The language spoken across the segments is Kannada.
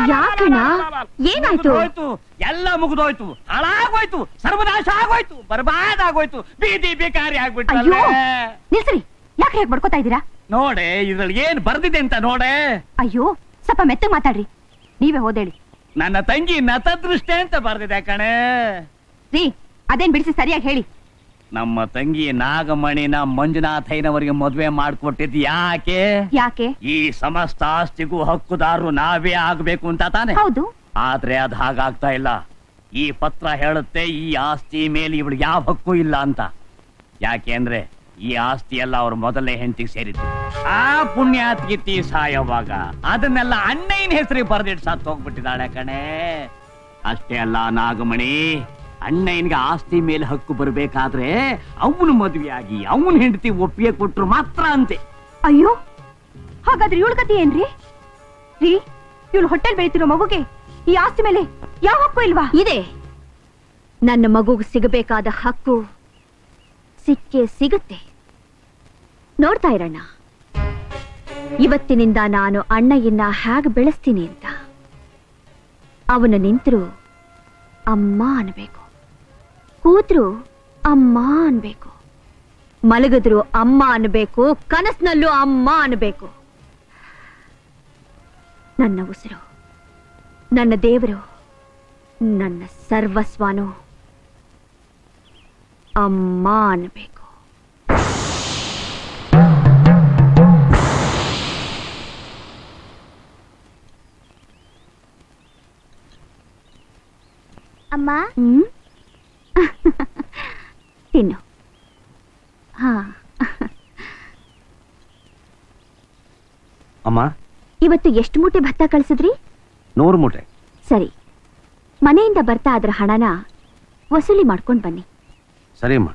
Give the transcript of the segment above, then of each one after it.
ಯಾಕಣ್ಣ? ಏನಾಯ್ತು? ಮುಗ್ದೋಯ್ತು ಎಲ್ಲ ಮುಗಿದೋಯ್ತು ಹಾಳಾಗೋಯ್ತು ಸರ್ವನಾಶ ಆಗೋಯ್ತು ಬರ್ಬಾದ್ ಆಗೋಯ್ತು ಬೀದಿ ಬೇಕಾರಿ ಅಯ್ಯೋ ಆಗ್ಬಿಟ್ಟು ನಿಲ್ಸ್ರಿ ಯಾಕೆ ಹೇಗ್ ಬಡ್ಕೋತಾ ಇದ್ದೀರಾ ನೋಡೆ ಇದ್ರಲ್ಲಿ ಏನ್ ಬರ್ದಿದೆ ಅಂತ ನೋಡೆ ಅಯ್ಯೋ ಸ್ವಲ್ಪ ಮೆತ್ತಗ್ ಮಾತಾಡ್ರಿ ನೀವೇ ಹೋದೇಳಿ ನನ್ನ ತಂಗಿ ನತದೃಷ್ಟೆ ಅಂತ ಬರ್ದಿದೆ ಕಣೆ ರೀ ಅದೇನ್ ಬಿಡಿಸಿ ಸರಿಯಾಗಿ ಹೇಳಿ ನಮ್ಮ ತಂಗಿ ನಾಗಮಣಿನ ಮಂಜುನಾಥಯ್ಯನವರಿಗೆ ಮದುವೆ ಮಾಡ್ಕೊಟ್ಟಿದ್ ಯಾಕೆ ಯಾಕೆ ಈ ಸಮಸ್ತ ಆಸ್ತಿಗೂ ಹಕ್ಕುದಾರರು ನಾವೇ ಆಗ್ಬೇಕು ಅಂತ ತಾನೆ ಹೌದು ಆದ್ರೆ ಅದ್ ಹಾಗಾಗ್ತಾ ಇಲ್ಲ ಈ ಪತ್ರ ಹೇಳುತ್ತೆ ಈ ಆಸ್ತಿ ಮೇಲೆ ಇವಳಿಗೆ ಯಾವ ಹಕ್ಕು ಇಲ್ಲ ಅಂತ ಯಾಕೆ ಅಂದ್ರೆ ಈ ಆಸ್ತಿ ಎಲ್ಲ ಅವ್ರ ಮೊದಲನೇ ಹೆಂಡತಿಗೆ ಸೇರಿದ್ದು ಆ ಪುಣ್ಯಾತ್ಗಿತ್ತಿ ಸಾಯವಾಗ ಅದನ್ನೆಲ್ಲ ಅಣ್ಣಯ್ಯನ ಹೆಸರಿಗೆ ಬರೆದಿಟ್ಟು ಸತ್ತು ಹೋಗ್ಬಿಟ್ಟಿದ್ದಾಳೆ ಕಣೆ ಅಷ್ಟೇ ಅಲ್ಲ ನಾಗಮಣಿ ಅಣ್ಣಯ್ಯನಿಗೆ ಆಸ್ತಿ ಮೇಲೆ ಹಕ್ಕು ಬರ್ಬೇಕಾದ್ರೆ ಅವನು ಮದುವೆಯಾಗಿ ಅವನ ಹೆಂಡತಿ ಒಪ್ಪಿಗೆ ಕೊಟ್ರು ಮಾತ್ರ ಅಂತೆ ಅಯ್ಯೋ ಹಾಗಾದ್ರೆ ಇವಳ ಕತೆ ಏನ್ರಿ ರೀ ಇವಳು ಹೊಟ್ಟೆಲ್ ಬೆಳಿತಿರೋ ಮಗುಗೆ ಈ ಆಸ್ತಿ ಮೇಲೆ ಯಾವ ಹಕ್ಕು ಇಲ್ವಾ ಇದೆ ನನ್ನ ಮಗುಗೆ ಸಿಗಬೇಕಾದ ಹಕ್ಕು ಸಿಕ್ಕೇ ಸಿಗುತ್ತೆ ನೋಡ್ತಾ ಇರಣ್ಣ ಇವತ್ತಿನಿಂದ ನಾನು ಅಣ್ಣಯ್ಯನ್ನ ಹೇಗೆ ಬೆಳೆಸ್ತೀನಿ ಅಂತ ಅವನು ನಿಂತರು ಅಮ್ಮ ಅನ್ಬೇಕು ಕೂತ್ರು ಅಮ್ಮ ಅನ್ಬೇಕು ಮಲಗಿದ್ರು ಅಮ್ಮ ಅನ್ಬೇಕು ಕನಸ್ನಲ್ಲೂ ಅಮ್ಮ ಅನ್ಬೇಕು ನನ್ನ ಉಸಿರು ನನ್ನ ದೇವರು ನನ್ನ ಸರ್ವಸ್ವನು ಅಮ್ಮ ಅನ್ಬೇಕು ಅಮ್ಮ ಹ್ಮ್ ತಿನ್ನು ಹಾ ಅಮ್ಮ ಇವತ್ತು ಎಷ್ಟು ಮೂಟೆ ಭತ್ತ ಕಳ್ಸಿದ್ರಿ ನೂರು ಮೂಟೆ ಸರಿ ಮನೆಯಿಂದ ಬರ್ತಾ ಅದ್ರ ಹಣನ ವಸೂಲಿ ಮಾಡ್ಕೊಂಡ್ ಬನ್ನಿ ಸರಿ ಅಮ್ಮ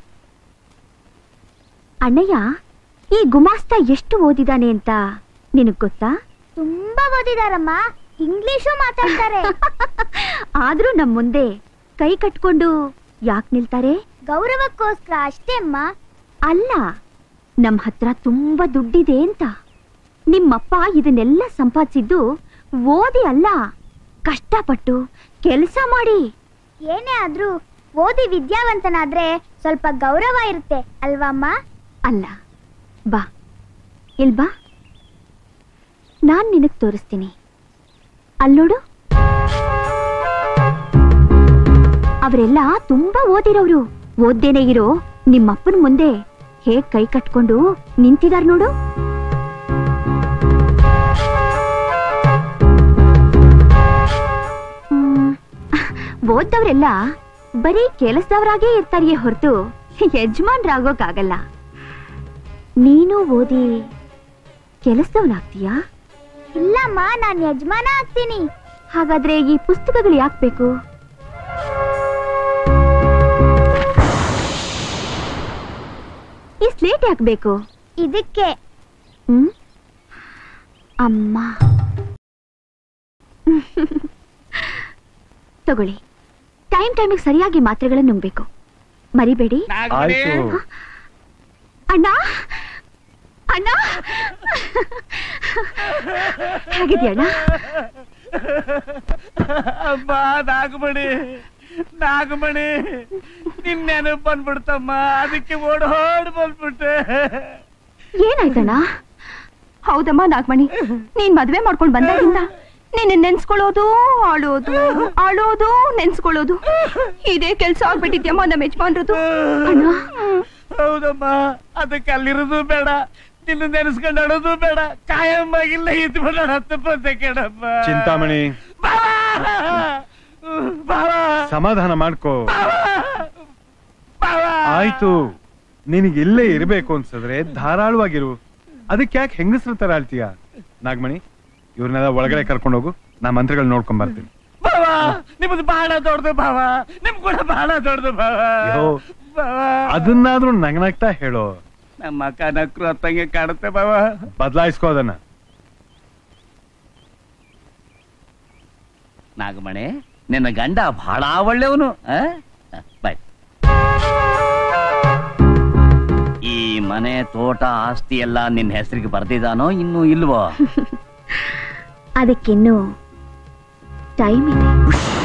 ಅಣ್ಣಯ್ಯ ಈ ಗುಮಾಸ್ತ ಎಷ್ಟು ಓದಿದಾನೆ ಅಂತ ನಿನಗ್ ಗೊತ್ತಾ ತುಂಬಾ ಓದಿದಾರಮ್ಮ ಇಂಗ್ಲಿಷು ಮಾತಾಡ್ತಾರೆ ಆದ್ರೂ ನಮ್ ಮುಂದೆ ಕೈ ಕಟ್ಕೊಂಡು ಯಾಕೆ ನಿಲ್ತಾರೆ ಗೌರವಕ್ಕೋಸ್ಕರ ಅಷ್ಟೇ ಅಮ್ಮ ಅಲ್ಲ ನಮ್ ಹತ್ರ ತುಂಬಾ ದುಡ್ಡಿದೆ ಅಂತ ನಿಮ್ಮಪ್ಪ ಇದನ್ನೆಲ್ಲ ಸಂಪಾದಿಸಿದ್ದು ಓದಿ ಅಲ್ಲ ಕಷ್ಟಪಟ್ಟು ಕೆಲಸ ಮಾಡಿ ಏನೇ ಆದ್ರೂ ಓದಿ ವಿದ್ಯಾವಂತನಾದ್ರೆ ಸ್ವಲ್ಪ ಗೌರವ ಇರುತ್ತೆ ಅಲ್ವಾ ಅಮ್ಮ ಅಲ್ಲ ಬಾ ಇಲ್ ಬಾ ನಾನ್ ನಿನಗ್ ತೋರಿಸ್ತೀನಿ ಅಲ್ಲೋಡು ಅವರೆಲ್ಲ ತುಂಬಾ ಓದಿರೋರು ಓದ್ದೇನೆ ಇರೋ ನಿಮ್ಮಪ್ಪನ ಮುಂದೆ ಹೇಗ್ ಕೈ ಕಟ್ಕೊಂಡು ನಿಂತಿದಾರ್ ನೋಡು ಹ್ಮ್, ಓದ್ದವ್ರೆಲ್ಲ ಬರೀ ಕೆಲಸದವರಾಗೇ ಇರ್ತಾರಿಯೇ ಹೊರತು ಯಜಮಾನ್ರಾಗೋಕ್ಕಾಗಲ್ಲ ನೀನು ಓದಿ ಕೆಲಸದವನಾಗ್ತೀಯಾ ಇಲ್ಲಮ್ಮ ನಾನ್ ಯಜಮಾನ ಆಗ್ತೀನಿ ಹಾಗಾದ್ರೆ ಈ ಪುಸ್ತಕಗಳು ಯಾಕೆ ಬೇಕು ಈ ಸ್ಲೇಟ್ ಯಾಕೆ ಬೇಕು ಇದಕ್ಕೆ ಹ್ಮ್ ಅಮ್ಮ ತಗೊಳ್ಳಿ ಟೈಮ್ ಟೈಮಿಗೆ ಸರಿಯಾಗಿ ಮಾತ್ರೆಗಳನ್ನು ನುಂಗ್ಬೇಕು ಮರಿಬೇಡಿ ಆಯ್ತು ಅಣ್ಣ ಅಣ್ಣ ಹೇಗಿದ್ಯಾ ಅಣ್ಣ ಅಮ್ಮ ನಾಗಮಣಿ ನಾಗಮಣಿ ನಿನ್ನೇನು ಬಂದ್ಬಿಡ್ತಮ್ಮ ಅದಕ್ಕೆ ಓಡೋಡ್ ಬಂದ್ಬಿಟ್ಟೆ ಏನಾಯ್ತಣ್ಣ ಹೌದಮ್ಮ ನಾಗಮಣಿ ನೀನ್ ಮದ್ವೆ ಮಾಡ್ಕೊಂಡ್ ಬಂದಾಗಿಂದ ನಿನ್ನ ನೆನ್ಸ್ಕೊಳ್ಳೋದು ಆಳೋದು ಆಳೋದು ನೆನ್ಸ್ಕೊಳ್ಳೋದು ಇದೇ ಕೆಲ್ಸ ಆಗ್ಬಿಟ್ಟಿದ್ಯಮ್ಮ ನಮ್ಮ ಯಜಮಾನ್ರದು ಅಣ್ಣ ಹೌದಮ್ಮ ಅದಕ್ಕೆ ಅಲ್ಲಿರೋದು ಬೇಡ ನಿನ್ನ ನೆನೆಸ್ಕೊಂಡು ಅಡೋದು ಬೇಡ ಕಾಯಮ್ಮಾಗಿಲ್ಲ ಇದ್ ಬಿಡೋಣ ಹತ್ತಪ್ಪಂತೆ ಕೇಳಮ್ಮ ಚಿಂತಾಮಣಿ ಬಾವ ಸಮಾಧಾನ ಮಾಡ್ಕೋ ಬಾವ ಆಯ್ತು ನಿನಗೆ ಇಲ್ಲೇ ಇರ್ಬೇಕು ಅನ್ಸಿದ್ರೆ ಧಾರಾಳವಾಗಿರು ಅದಕ್ಕೆ ಯಾಕೆ ಹೆಂಗಸ್ರ ತರ ಆಳ್ತೀಯ ನಾಗಮಣಿ ಇವ್ರನ್ನೆಲ್ಲ ಒಳಗಡೆ ಕರ್ಕೊಂಡು ಹೋಗು ನಾ ಮಂತ್ರಗಳು ನೋಡ್ಕೊಂಡ್ ಬರ್ತೀನಿ ಬಾವ ನಿಮ್ದು ಬಹಳ ದೊಡ್ಡದು ಬಾವ ನಿಮ್ ಕೂಡ ಬಹಳ ದೊಡ್ಡದು ಬಾವ ಅಯ್ಯೋ. ಬಾವ ಅದನ್ನಾದ್ರೂ ನಗ್ನಗ್ತಾ ಹೇಳೋ ನಮ್ಮ ಅಕ್ಕ ನಕ್ರು ಅತ್ತಂಗೆ ಕಾಡುತ್ತೆ ಬಾವ ಬದಲಾಯಿಸ್ಕೋ ಅದನ್ನ ನಾಗಮಣಿ ನಿನ್ನ ಗಂಡ ಬಹಳ ಒಳ್ಳೆಯವನು ಬಾಯ್ ಈ ಮನೆ ತೋಟ ಆಸ್ತಿ ಎಲ್ಲ ನಿನ್ನ ಹೆಸರಿಗೆ ಬರ್ದಿದಾನೋ ಇನ್ನೂ ಇಲ್ವೋ ಅದಕ್ಕಿನ್ನು ಟೈಮ್ ಇದೆ